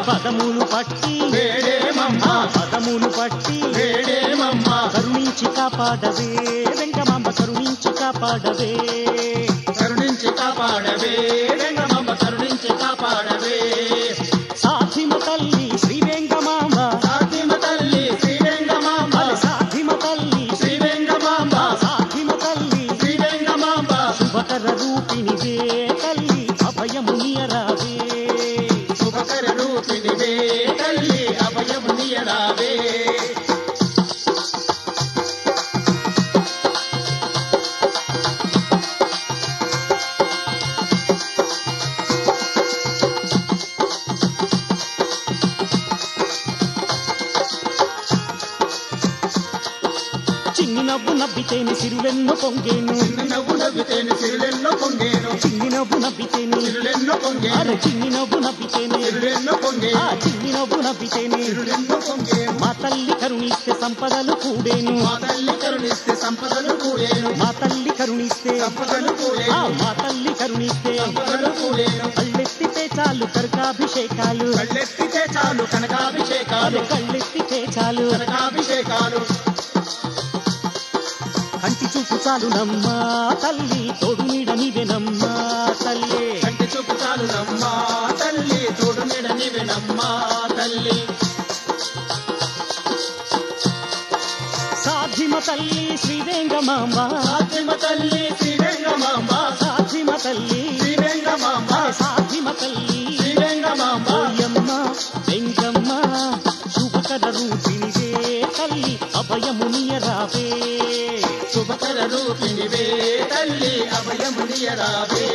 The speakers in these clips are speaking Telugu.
పదములు పట్టి వేడేమమ్మ ఆ పదములు పట్టి వేడేమమ్మ కరుణించి కాపాడవే వెంగమాంబ కరుణించి కాపాడవే కరుణించి కాపాడవే వెంగమమ్మ కరుణించి కాపాడవే సాధిమ తల్లి శ్రీ వెంగమాంబ సాధ్యమ తల్లి శ్రీ వెంగమాంబ అరే సాధిమ తల్లి శ్రీ వెంగమాంబ సాధిమ తల్లి శ్రీ వెంగమాంబ శుభకర రూపిణివే తల్లి అభయమునియరావే శుభకర రూపిణివే తల్లి అభయము నీయరావే చిన్ని నవ్వు నవ్వితేని సిరులెన్నో పొంగేను చిన్న నవ్వు నవ్వితేనే సిరులెన్నో పొంగేను చిన్ని నవ్వు నవ్వితేని సిరులెన్నో పొంగేను అరే చిన్ని నవ్వు నవ్వితేని సిరులెన్నో ఆ పొంగేను చిన్ని నవ్వు నవ్వితేని సిరులెన్నో పొంగేను మా తల్లి కరుణిస్తే సంపదలు కూడేను మా తల్లి కరుణిస్తే సంపదలు కూడేను మా తల్లి కరుణిస్తే సంపదలు ఆ కూడేను మా తల్లి కరుణిస్తే సంపదలు కూడేను కళ్ళెత్తితే చాలు కనకాభిషేకాలు కళ్ళెత్తితే చాలు కనకాభిషేకాలు అరే కళ్ళెత్తితే చాలు కనకాభిషేకాలు కంటి చూపు చాలు నమ్మా తల్లి తోడు నీడ నీవెనమ్మా తల్లి కంటి చూపు చాలు నమ్మా తల్లి తోడు నీడ నీవెనమ్మా తల్లి సాధిమ తల్లి శ్రీ వెంగమాంబ సాధ్యమ తల్లి శ్రీ వెంగమాంబ సాధిమ తల్లి శ్రీ వెంగమాంబ అరే సాధిమ తల్లి శ్రీ వెంగమాంబ ఓయమ్మ వెంగమ్మ శుభకర రూపిణివే తల్లి అభయమునియరావే శుభకర రూపిణివే తల్లి అభయము నీయరావే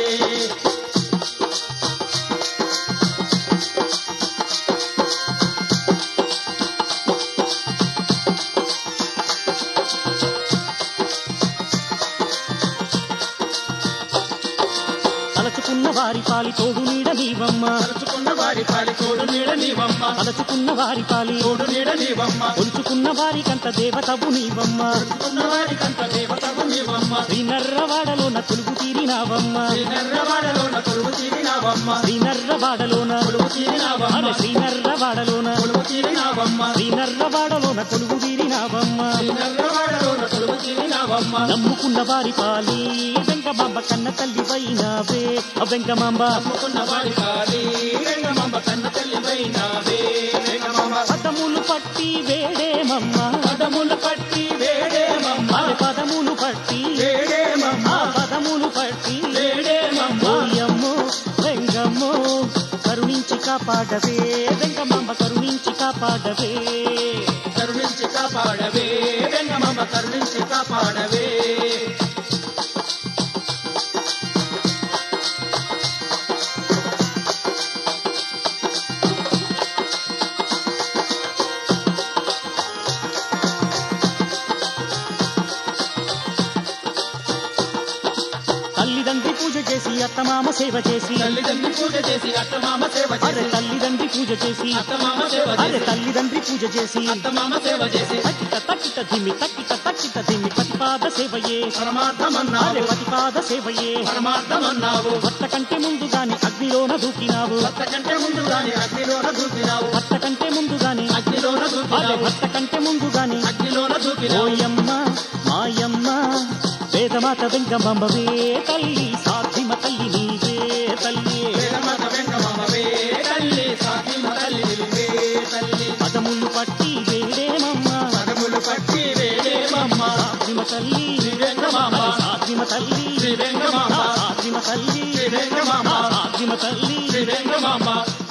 తలచుకున్న వారి పాలి తోడు నీడ నీవమ్మ తలుచుకున్న వారి పాలి తోడు నీడ నీవమ్మ తలచుకున్న వారి పాలి తోడు నీడ నీవమ్మ కొలుచుకున్న వారికంత దేవతవు నీవమ్మ తలుచుకున్న వారి కంట దేవతవు నీవమ్మ శ్రీనర్రవాడలోన కొలుగు తీరినావమ్మ శ్రీ నర్రవాడలోన కొలువు తీరినావమ్మ శ్రీనర్రవాడలోన కొలువు తీరినావమ్మ అరే శ్రీనర్రవాడలోన కొలువు తీరినావమ్మ శ్రీనర్రవాడలోన కొలుగు తీరినావమ్మ శ్రీ నర్రవాడలోన కొలువు తీరినావమ్మ నమ్ముకున్న వారి పాలి వెంగమాంబ కన్న తల్లి వైనావే వెంగమాంబ నమ్ముకున్న వారి కాలి వెంగమాంబ కన్న తల్లి వైనావే వెంగమాంబ పదములు పట్టి వేడేమమ్మ పదములు పట్టి వేడేమమ్మ అరే పదములు పట్టి వేడేమమ్మ ఆ పదములు పట్టి వేడేమమ్మ ఓయమ్మో వెంగమ్మో కరుణించి కాపాడవే వెంగమాంబ కరుణించి కాపాడవే కరుణించి కాపాడవే వెంగమాంబ కరుణించి కాపాడవే తల్లిదండ్రి పూజ చేసి అత్తమామ సేవ చేసి తల్లిదండ్రి పూజ చేసి అత్తమామ సేవ అరే చేసి తల్లిదండ్రి పూజ చేసి అత్తమామ సేవ అరే చేసి తల్లిదండ్రి పూజ చేసి అత్తమామ సేవ చేసి తక్కిట తక్కిట ధిమి తక్కిట తక్కిట ధిమి పతిపాద సేవయే అరే పరమార్థమన్నావు పతిపాద సేవయే పరమార్థమన్నావు భర్త కంటే ముందుగాని అగ్నిలోన దూకినావు భర్త కంటే ముందుగాని అగ్నిలోన దూకినావు భర్త కంటే ముందుగాని అగ్నిలోన అరే దూకినావు భర్త కంటే ముందుగాని అగ్నిలోన దూకినావు ఓయమ్మ మాయమ్మ వేదమాత వెంగమ్మవే తల్లి సాధిమ తల్లి నీవే తల్లి వేదమాత వెంగమాంబవే తల్లి సాధ్యమ తల్లి నిలివే తల్లి పదములు పట్టి వేడేమమ్మ పదములు పట్టి వేడేమమ్మ సాధిమ తల్లి శ్రీ వెంగమాంబ సాధిమ తల్లి శ్రీ వెంగమాంబ సాధిమ తల్లి శ్రీ వెంగమాంబ సాధిమ తల్లి శ్రీ వెంగమాంబ